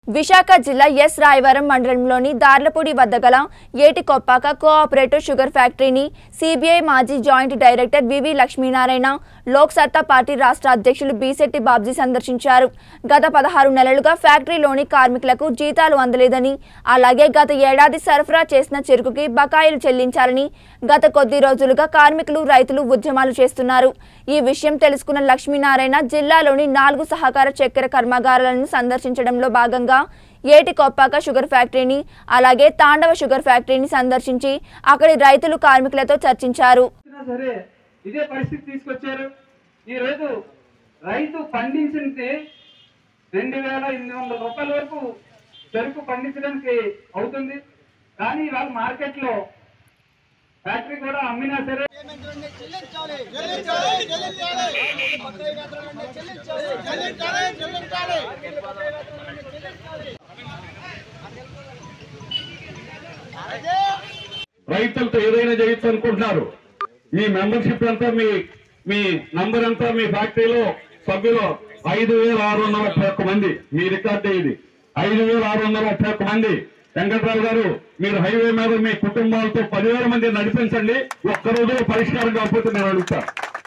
విశాఖ జిల్లా ఎస్ రాయవరం మండలంలోని దార్లపూడి వద్ద గల ఏటికొప్పాక కోఆపరేటివ్ షుగర్ ఫ్యాక్టరీని సిబిఐ మాజీ joint director V V Lakshminarayana Lok Satta party రాష్ట్ర అధ్యక్షులు బీశెట్టి బాబ్జీ సందర్శించారు గత పదహారు నెలలుగా ఫ్యాక్టరీలోని కార్మికులకు జీతాలు అందలేదని అలాగే గత ఏడాది సరఫరా చేసిన చెరుకుకి బకాయిలు చెల్లించాలని గత కొద్ది రోజులుగా కార్మికులు రైతులు ఉద్యమాలు చేస్తున్నారు ఈ విషయం తెలుసుకున్న లక్ష్మీనారాయణ జిల్లాలోని నాలుగు సహకార చక్కెర కర్మాగారాలను సందర్శించడంలో భాగంగా ఏటికొప్పాక షుగర్ ఫ్యాక్టరీని అలాగే తాండవ షుగర్ ఫ్యాక్టరీని సందర్శించి అక్కడి రైతులు కార్మికులతో చర్చించారు వచ్చినా సరే ఇదే పరిస్థితి తీసుకొచ్చారు ఈ రోజు రైతు పండించింది రెండు వేల ఎనిమిది వందల రూపాయల వరకు చెరుకు పండించడానికి అవుతుంది కానీ ఇవాళ మార్కెట్ లో ఫ్యాక్టరీ కూడా అమ్మినా సరే రైతులతో ఏదైనా చేయొచ్చు అనుకుంటున్నారు మీ మెంబర్షిప్ అంతా మీ మీ నంబర్ అంతా మీ ఫ్యాక్టరీలో సభ్యులు ఐదు వేల ఆరు వందల ముప్పై ఒక్క మంది మీ రికార్డే ఇది ఐదు వేల ఆరు వందల ముప్పై ఒక్క మంది వెంకట్రావు గారు మీరు హైవే మీద మీ కుటుంబాలతో పదివేల మంది నడిపించండి ఒక్క రోజులో పరిష్కారం కాకపోతే నేను అడుగుతా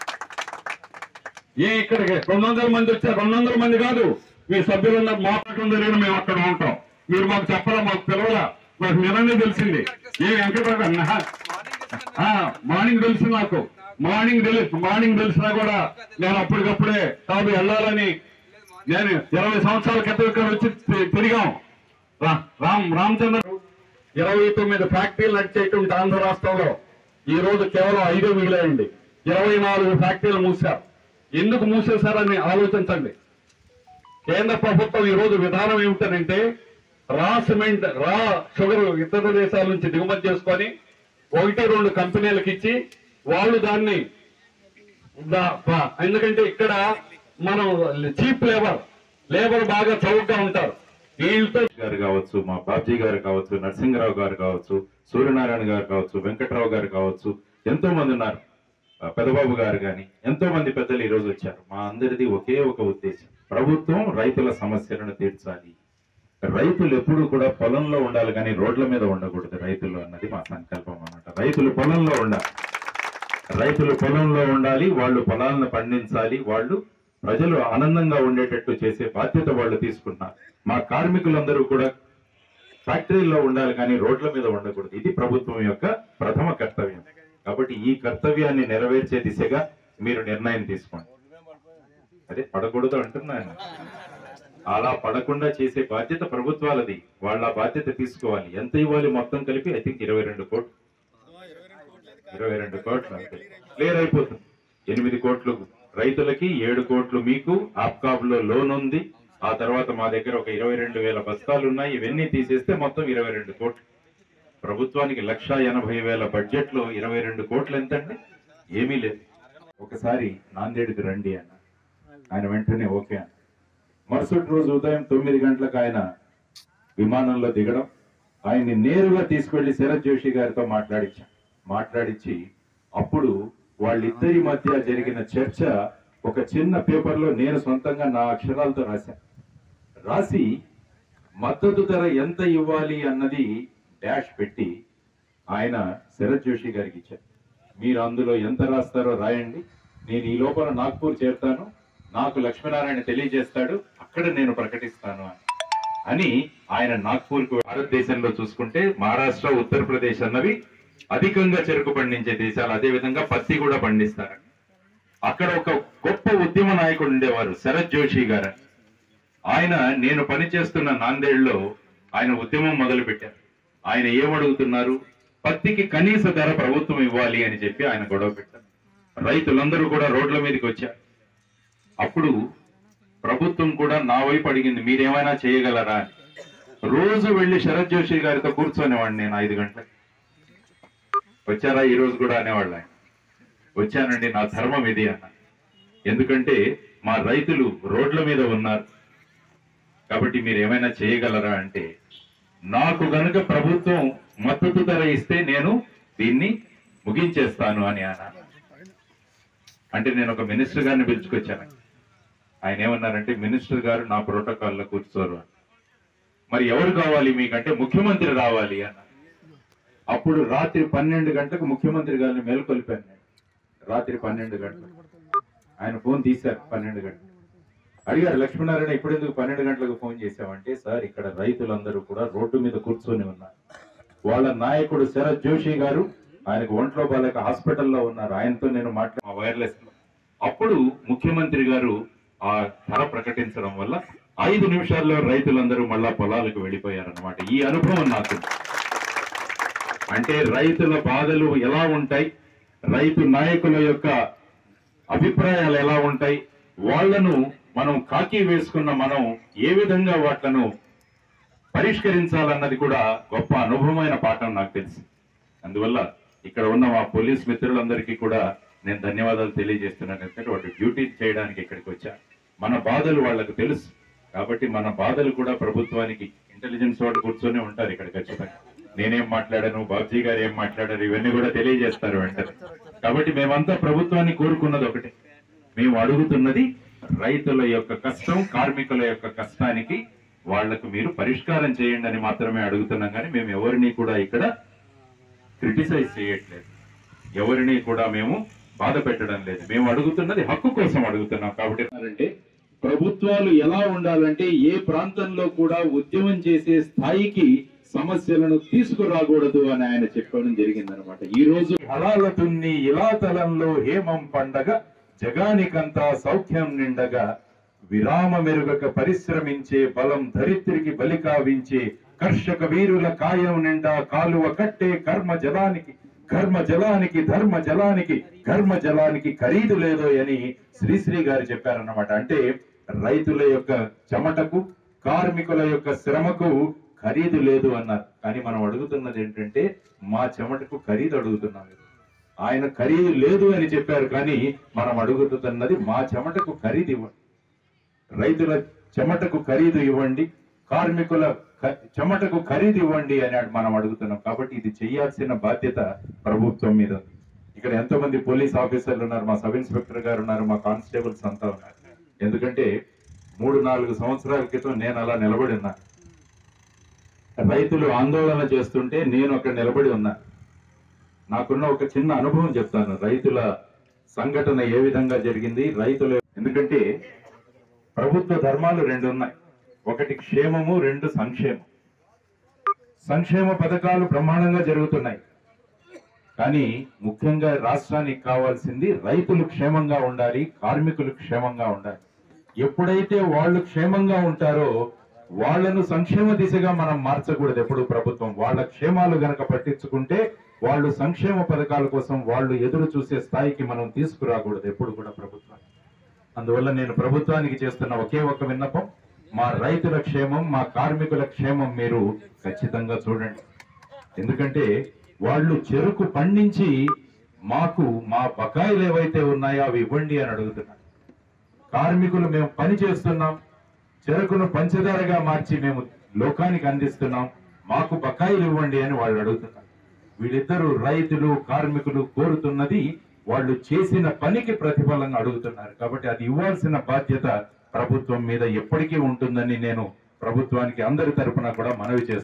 ఏ ఇక్కడికి రెండు వందల మంది వచ్చారు రెండు వందల మంది కాదు మీ సభ్యులు ఉన్న మాట్లాడటం జరిగిన మేము అక్కడ ఉంటాం మీరు మాకు చెప్పరా మాకు పిలవరా మాకు నిన్ననే తెలిసింది ఏ వెంకటరావు గారు నా- ఆ, మార్నింగ్ తెలుసు నాకు మార్నింగ్ తెలుసు మార్నింగ్ తెలిసినా కూడా నేను అప్పటికప్పుడే కాదు వెళ్ళాలని నేను ఇరవై సంవత్సరాల క్రితం ఇక్కడ వచ్చి తి- తిరిగాం రా- రామ్ రామచంద్ర ఇరవై తొమ్మిది ఫ్యాక్టరీలు నడిచేటువంటి ఆంధ్ర రాష్ట్రంలో ఈ రోజు కేవలం ఐదే మిగిలాయండి ఇరవై నాలుగు ఫ్యాక్టరీలు మూసారు ఎందుకు మూసేశారని ఆలోచించండి కేంద్ర ప్రభుత్వం ఈ రోజు విధానం ఏమిటనంటే రా సిమెంట్ రా షుగర్ ఇతర దేశాల నుంచి దిగుమతి చేసుకొని ఒకటి రెండు కంపెనీలకు ఇచ్చి వాళ్ళు దాన్ని దా- ప- ఎందుకంటే ఇక్కడ మనం చీప్ లేబర్ లేబర్ బాగా చౌకగా ఉంటారు వీళ్ళతో గారు కావచ్చు మా బాబ్జీ గారు కావచ్చు నరసింహరావు గారు కావచ్చు సూర్యనారాయణ గారు కావచ్చు వెంకట్రావు గారు కావచ్చు ఎంతో మంది ఉన్నారు ఆ, పెదబాబు గారు కానీ ఎంతో మంది పెద్దలు ఈ రోజు వచ్చారు మా అందరిది ఒకే ఒక ఉద్దేశం ప్రభుత్వం రైతుల సమస్యలను తీర్చాలి రైతులు ఎప్పుడు కూడా పొలంలో ఉండాలి కానీ రోడ్ల మీద ఉండకూడదు రైతులు అన్నది మా సంకల్పం అన్నమాట రైతులు పొలంలో ఉండాలి రైతులు పొలంలో ఉండాలి వాళ్ళు పొలాలను పండించాలి వాళ్ళు ప్రజలు ఆనందంగా ఉండేటట్టు చేసే బాధ్యత వాళ్ళు తీసుకున్నారు మా కార్మికులందరూ కూడా ఫ్యాక్టరీల్లో ఉండాలి కానీ రోడ్ల మీద ఉండకూడదు ఇది ప్రభుత్వం యొక్క ప్రథమ కర్తవ్యం కాబట్టి ఈ కర్తవ్యాన్ని నెరవేర్చే దిశగా మీరు నిర్ణయం తీసుకోండి అదే పడకూడదు అంటున్నాను అలా పడకుండా చేసే బాధ్యత ప్రభుత్వాలది వాళ్ళ బాధ్యత తీసుకోవాలి ఎంత ఇవ్వాలి మొత్తం కలిపి ఐ థింక్ ఇరవై రెండు కోట్లు ఇరవై రెండు కోట్లు అంతే క్లియర్ అయిపోతుంది ఎనిమిది కోట్లు రైతులకి ఏడు కోట్లు మీకు ఆప్కాబ్ లో లోన్ ఉంది ఆ తర్వాత మా దగ్గర ఒక ఇరవై రెండు వేల బస్తాలు ఉన్నాయి ఇవన్నీ తీసేస్తే మొత్తం ఇరవై రెండు కోట్లు ప్రభుత్వానికి లక్ష ఎనభై వేల బడ్జెట్ లో ఇరవై రెండు కోట్లు ఎంతండి ఏమీ లేదు ఒకసారి నాందేడికి రండి అన్న ఆయన వెంటనే ఓకే అన్న మరుసటి రోజు ఉదయం తొమ్మిది గంటలకు ఆయన విమానంలో దిగడం ఆయన్ని నేరుగా తీసుకెళ్లి శరత్ జోషి గారితో మాట్లాడించాం మాట్లాడించి అప్పుడు వాళ్ళిద్దరి మధ్య జరిగిన చర్చ ఒక చిన్న పేపర్ లో నేను సొంతంగా నా అక్షరాలతో రాశాను రాసి మద్దతు ధర ఎంత ఇవ్వాలి అన్నది డాష్ పెట్టి ఆయన శరత్ జోషి గారికి ఇచ్చారు మీరు అందులో ఎంత రాస్తారో రాయండి నేను ఈ లోపల నాగ్పూర్ చేరుతాను నాకు లక్ష్మీనారాయణ తెలియజేస్తాడు అక్కడ నేను ప్రకటిస్తాను అని అని ఆయన నాగ్పూర్ కు భారతదేశంలో చూసుకుంటే మహారాష్ట్ర ఉత్తరప్రదేశ్ అన్నవి అధికంగా చెరుకు పండించే దేశాలు అదే విధంగా పత్తి కూడా పండిస్తారు అక్కడ ఒక గొప్ప ఉద్యమ నాయకుడు ఉండేవారు శరత్ జోషి గారు ఆయన నేను పనిచేస్తున్న నాందేడ్లో ఆయన ఉద్యమం మొదలు పెట్టారు ఆయన ఏమడుగుతున్నారు పత్తికి కనీస ధర ప్రభుత్వం ఇవ్వాలి అని చెప్పి ఆయన గొడవ పెట్టారు రైతులందరూ కూడా రోడ్ల మీదకి వచ్చారు అప్పుడు ప్రభుత్వం కూడా నా వైపు అడిగింది మీరేమైనా చేయగలరా అని రోజు వెళ్లి శరత్ జోషి గారితో కూర్చొనేవాడిని నేను ఐదు గంటలకు వచ్చారా ఈ రోజు కూడా అనేవాళ్ళు ఆయన వచ్చానండి నా ధర్మం ఇది అన్న ఎందుకంటే మా రైతులు రోడ్ల మీద ఉన్నారు కాబట్టి మీరు ఏమైనా చేయగలరా అంటే నాకు గనుక ప్రభుత్వం మద్దతు ధర ఇస్తే నేను దీన్ని ముగించేస్తాను అని అన్న అంటే నేను ఒక మినిస్టర్ గారిని పిలుచుకొచ్చాను ఆయన ఏమన్నారంటే మినిస్టర్ గారు నా ప్రోటోకాల్లో కూర్చోరు అని మరి ఎవరు కావాలి మీకంటే ముఖ్యమంత్రి రావాలి అన్న అప్పుడు రాత్రి పన్నెండు గంటలకు ముఖ్యమంత్రి గారిని మేల్కొల్పాను నేను రాత్రి పన్నెండు గంటలకు ఆయన ఫోన్ తీశారు పన్నెండు గంటలకు అడిగారు లక్ష్మీనారాయణ ఇప్పుడు ఎందుకు పన్నెండు గంటలకు ఫోన్ చేశామంటే సార్ ఇక్కడ రైతులందరూ కూడా రోడ్డు మీద కూర్చొని ఉన్నారు వాళ్ళ నాయకుడు శరత్ జోషి గారు ఆయనకు ఒంట్లో బాలేక హాస్పిటల్లో ఉన్నారు ఆయనతో నేను మాట్లా వైర్లెస్ అప్పుడు ముఖ్యమంత్రి గారు ఆ ధర ప్రకటించడం వల్ల ఐదు నిమిషాల్లో రైతులందరూ మళ్ళా పొలాలకు వెళ్ళిపోయారన్నమాట ఈ అనుభవం నాకు అంటే రైతుల బాధలు ఎలా ఉంటాయి రైతు నాయకుల యొక్క అభిప్రాయాలు ఎలా ఉంటాయి వాళ్ళను మనం కాకి వేసుకున్న మనం ఏ విధంగా వాట్లను పరిష్కరించాలన్నది కూడా గొప్ప అనుభవమైన పాఠం నాకు తెలుసు అందువల్ల ఇక్కడ ఉన్న మా పోలీస్ మిత్రులందరికీ కూడా నేను ధన్యవాదాలు తెలియజేస్తున్నాను ఎందుకంటే వాళ్ళు డ్యూటీ చేయడానికి ఇక్కడికి వచ్చా మన బాధలు వాళ్ళకు తెలుసు కాబట్టి మన బాధలు కూడా ప్రభుత్వానికి ఇంటెలిజెన్స్ వాళ్ళు కూర్చొని ఉంటారు ఇక్కడ ఖచ్చితంగా నేనేం మాట్లాడాను బాబ్జీ గారు ఏం మాట్లాడారు ఇవన్నీ కూడా తెలియజేస్తారు వెంటనే కాబట్టి మేమంతా ప్రభుత్వాన్ని కోరుకున్నది ఒకటే మేము అడుగుతున్నది రైతుల యొక్క కష్టం కార్మికుల యొక్క కష్టానికి వాళ్లకు మీరు పరిష్కారం చేయండి అని మాత్రమే అడుగుతున్నాం కానీ మేము ఎవరిని కూడా ఇక్కడ క్రిటిసైజ్ చేయట్లేదు ఎవరిని కూడా మేము బాధ పెట్టడం లేదు మేము అడుగుతున్నది హక్కు కోసం అడుగుతున్నాం కాబట్టి అంటే ప్రభుత్వాలు ఎలా ఉండాలంటే ఏ ప్రాంతంలో కూడా ఉద్యమం చేసే స్థాయికి సమస్యలను తీసుకురాకూడదు అని ఆయన చెప్పడం జరిగిందనమాట ఈ రోజు హలాల తున్ని ఇలా తలంలో హేమం పండగ జగానికంతా సౌఖ్యం నిండగా విరామ మెరుగక పరిశ్రమించే బలం ధరిత్రికి బలి కావించే కర్షక వీరుల కాయం నిండా కాలువ కట్టే కర్మ జలానికి కర్మ జలానికి ధర్మ జలానికి కర్మ జలానికి ఖరీదు లేదో అని శ్రీశ్రీ గారు చెప్పారన్నమాట అంటే రైతుల యొక్క చెమటకు కార్మికుల యొక్క శ్రమకు ఖరీదు లేదు అన్నారు కానీ మనం అడుగుతున్నది ఏంటంటే మా చెమటకు ఖరీదు అడుగుతున్నాం ఆయన ఖరీదు లేదు అని చెప్పారు కానీ మనం అడుగుతున్నది మా చెమటకు ఖరీదు ఇవ్వండి రైతుల చెమటకు ఖరీదు ఇవ్వండి కార్మికుల ఖ- చెమటకు ఖరీదు ఇవ్వండి అని మనం అడుగుతున్నాం కాబట్టి ఇది చేయాల్సిన బాధ్యత ప్రభుత్వం మీద ఉంది. ఇక్కడ ఎంతో మంది పోలీస్ ఆఫీసర్లు ఉన్నారు మా సబ్ ఇన్స్పెక్టర్ గారు ఉన్నారు మా కానిస్టేబుల్స్ అంతా ఉన్నారు ఎందుకంటే మూడు నాలుగు సంవత్సరాల క్రితం నేను అలా నిలబడి ఉన్నాను రైతులు ఆందోళన చేస్తుంటే నేను అక్కడ నిలబడి ఉన్నా నాకున్న ఒక చిన్న అనుభవం చెప్తాను రైతుల సంఘటన ఏ విధంగా జరిగింది రైతులు ఎందుకంటే ప్రభుత్వ ధర్మాలు రెండు ఉన్నాయి ఒకటి క్షేమము రెండు సంక్షేమం సంక్షేమ పథకాలు బ్రహ్మాండంగా జరుగుతున్నాయి కానీ ముఖ్యంగా రాష్ట్రానికి కావాల్సింది రైతులు క్షేమంగా ఉండాలి కార్మికులు క్షేమంగా ఉండాలి ఎప్పుడైతే వాళ్ళు క్షేమంగా ఉంటారో వాళ్ళను సంక్షేమ దిశగా మనం మార్చకూడదు ఎప్పుడు ప్రభుత్వం వాళ్ళ క్షేమాలు గనక పట్టించుకుంటే వాళ్ళు సంక్షేమ పథకాల కోసం వాళ్ళు ఎదురు చూసే స్థాయికి మనం తీసుకురాకూడదు ఎప్పుడు కూడా ప్రభుత్వం అందువల్ల నేను ప్రభుత్వానికి చేస్తున్న ఒకే ఒక విన్నపం మా రైతుల క్షేమం మా కార్మికుల క్షేమం మీరు ఖచ్చితంగా చూడండి ఎందుకంటే వాళ్ళు చెరుకు పండించి మాకు మా బకాయిలు ఏవైతే ఉన్నాయో అవి ఇవ్వండి అని అడుగుతున్నారు కార్మికులు మేము పని చేస్తున్నాం చెరుకును పంచదారగా మార్చి మేము లోకానికి అందిస్తున్నాం మాకు బకాయిలు ఇవ్వండి అని వాళ్ళు అడుగుతున్నారు వీళ్ళిద్దరూ రైతులు కార్మికులు కోరుతున్నది వాళ్ళు చేసిన పనికి ప్రతిఫలంగా అడుగుతున్నారు కాబట్టి అది ఇవ్వాల్సిన బాధ్యత ప్రభుత్వం మీద ఎప్పటికీ ఉంటుందని నేను ప్రభుత్వానికి అందరి తరపున కూడా మనవి చేస్తున్నాను